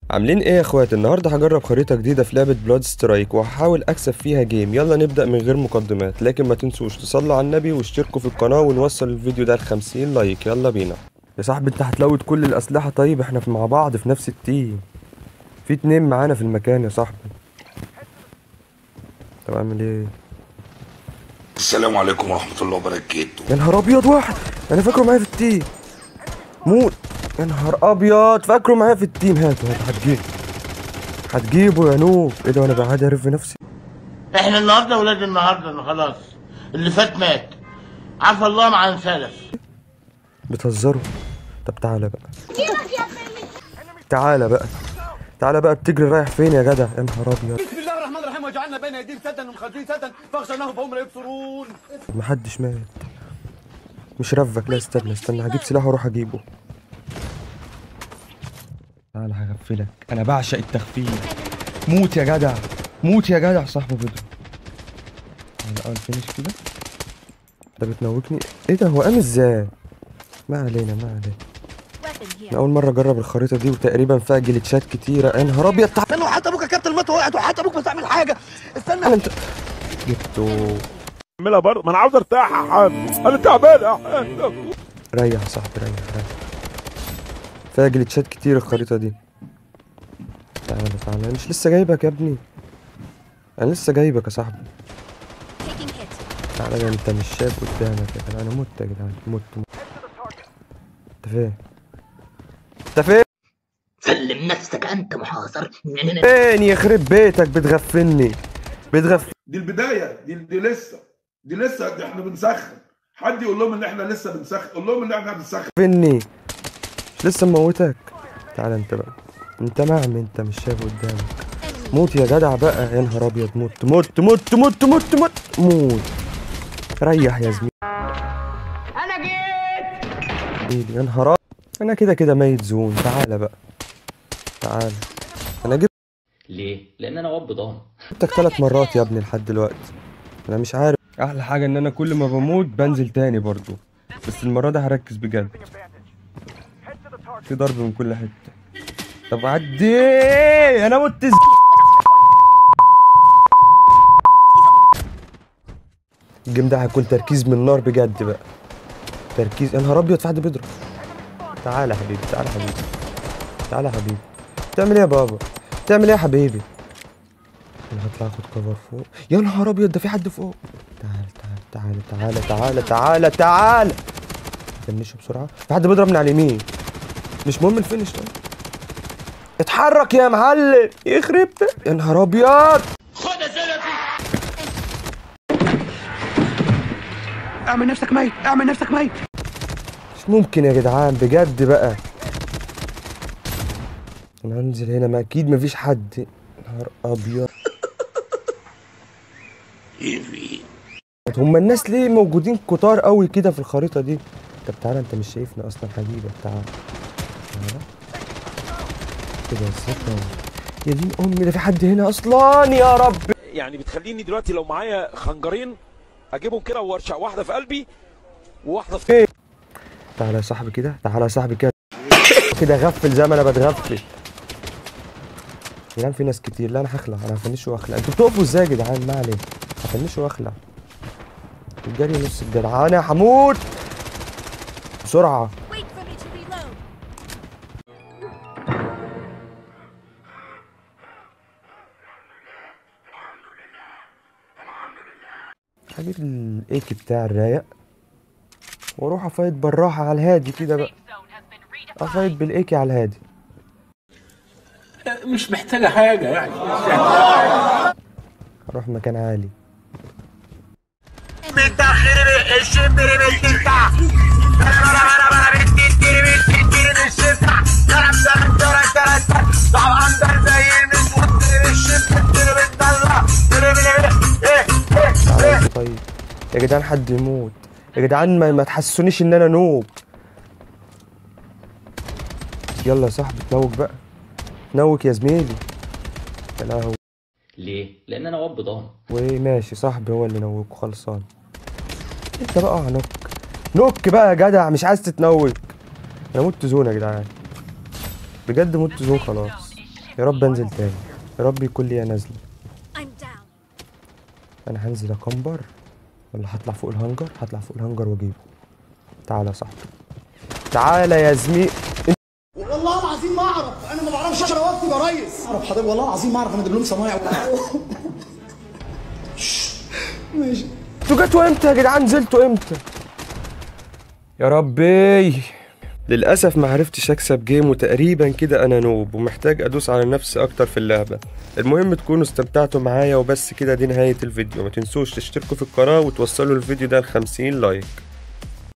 عاملين ايه يا اخوات النهارده هجرب خريطه جديده في لعبه بلاد سترايك وهحاول اكسب فيها جيم يلا نبدا من غير مقدمات لكن ما تنسوش تصلوا على النبي واشتركوا في القناه ونوصل الفيديو ده ل 50 لايك يلا بينا يا صاحبي انت هتلوت كل الاسلحه طيب احنا في مع بعض في نفس التيم في اتنين معانا في المكان يا صاحبي طب اعمل ايه السلام عليكم ورحمة الله وبركاته يا نهار ابيض واحد انا فاكره معايا في التيم موت يا نهار ابيض فاكره معايا في التيم هاته هات هتجيبه هتجيبه يا نوب ايه ده وانا بعاد اعرف في نفسي احنا النهارده ولاد النهارده خلاص اللي فات مات عفى الله عن سلف بتهزروا طب تعالى بقى تعالى بقى تعالى بقى بتجري رايح فين يا جدع يا نهار ابيض بسم الله الرحمن الرحيم وجعلنا بين ايديهم سدا ومخلفين سدا فاغشيناهم فهم لا يبصرون محدش مات مش رفك لا استنى استنى هجيب سلاح واروح اجيبه تعالى هغفلك انا بعشق التغفيل موت يا جدع موت يا جدع صاحبه بدو تعالى اول فينش كده ده بتنوكني ايه ده هو قام ازاي ما علينا ما علينا انا اول مره اجرب الخريطه دي وتقريبا فيها جليتشات كتيره يا نهار ابيض تعالى استنى وحتى ابوك يا كابتن الموت وقعت وحتى ابوك ما تعمل حاجه استنى انت جبته اعملها برضه ما انا عاوز ارتاح يا حاج انا تعبان يا حاج ريح يا صاحبي ريح ريح فيها جليتشات كتير الخريطة دي تعالى تعالى أنا مش لسه جايبك يا ابني انا لسه جايبك يا صاحبي تعالى ده انت مش شايف قدامك يا جدعان انا مت يا جدعان مت مت انت فين انت فين سلم نفسك انت محاصر فين يخرب بيتك بتغفلني بتغفل دي البدايه دي, دي لسه دي لسه دي احنا بنسخن حد يقول لهم ان احنا لسه بنسخن قول لهم ان احنا بنسخن فيني مش لسه مموتك تعالى انت بقى انت معمي انت مش شايف قدامك موت يا جدع بقى يا نهار ابيض موت موت موت موت موت موت موت ريح يا زميلي انا جيت يا نهار أبيض. انا كده كده ميت زون تعالى بقى تعالى انا جبت ليه؟ لان انا واب ضان جبتك ثلاث مرات يا ابني لحد دلوقتي انا مش عارف احلى حاجه ان انا كل ما بموت بنزل تاني برضو بس المره دي هركز بجد في ضرب من كل حته طب عدي انا مت ز- الجيم ده هيكون تركيز من نار بجد بقى تركيز يا نهار ابيض في حد بيضرب تعالى يا حبيبي تعالى يا حبيبي تعالى يا حبيبي بتعمل ايه يا بابا بتعمل ايه يا حبيبي انا هطلع اخد كفر فوق يا نهار ابيض ده في حد فوق تعال تعال تعال تعال تعال تعال تعال فنشه بسرعه في حد بيضرب من على اليمين مش مهم الفينش ده اتحرك يا معلم يخرب بي- يا نهار ابيض خد يا سلفي اعمل نفسك ميت اعمل نفسك ميت مش ممكن يا جدعان بجد بقى انا هنزل هنا ما اكيد مفيش حد نهار ابيض هما الناس ليه موجودين كتار قوي كده في الخريطه دي طب تعالى انت مش شايفني اصلا هجيبك تعالى تعالى كده ازاي يا دين امي ده في حد هنا اصلا يا رب يعني بتخليني دلوقتي لو معايا خنجرين اجيبهم كده وارشق واحده في قلبي وواحده في تعالى يا صاحبي كده تعالى يا صاحبي كده كده غفل زي ما انا بتغفل يا جدعان في ناس كتير لا انا هخلع انا هفنشه واخلع انتوا بتقفوا ازاي يا جدعان ما عليك هفنشه واخلع الجري نص الجدعان يا حمود بسرعه Wait for me to reload. هجيب الايك بتاع الرايق واروح افايت بالراحه على الهادي كده بقى افايت بالايكي على الهادي مش محتاجه حاجه يعني اروح مكان عالي تعالى طيب يا جدعان حد يموت يا جدعان ما, ما تحسسونيش ان انا نوب يلا يا صاحبي تنوك بقى نوك يا زميلي يا لهوي ليه؟ لان انا واب ضان وماشي صاحبي هو اللي نوك وخلصان انت بقى نوك نوك بقى يا جدع مش عايز تتنوك انا مت زون يا جدعان بجد مت زون خلاص يا رب انزل تاني يا رب يكون لي نازله I'm down. انا هنزل اكمبر ولا هطلع فوق الهنجر هطلع فوق الهنجر واجيبه تعالى يا صاحبي تعالى يا زميل والله العظيم ما اعرف انا ما بعرفش انا وقتي يا ريس اعرف حضرتك والله العظيم ما اعرف انا دبلوم صنايع ماشي انتوا جاتوا امتى يا جدعان نزلتوا امتى يا ربي للأسف ما عرفتش أكسب جيم وتقريبا كده أنا نوب ومحتاج أدوس على نفسي أكتر في اللعبة المهم تكونوا استمتعتوا معايا وبس كده دي نهاية الفيديو ما تنسوش تشتركوا في القناة وتوصلوا الفيديو ده ل 50 لايك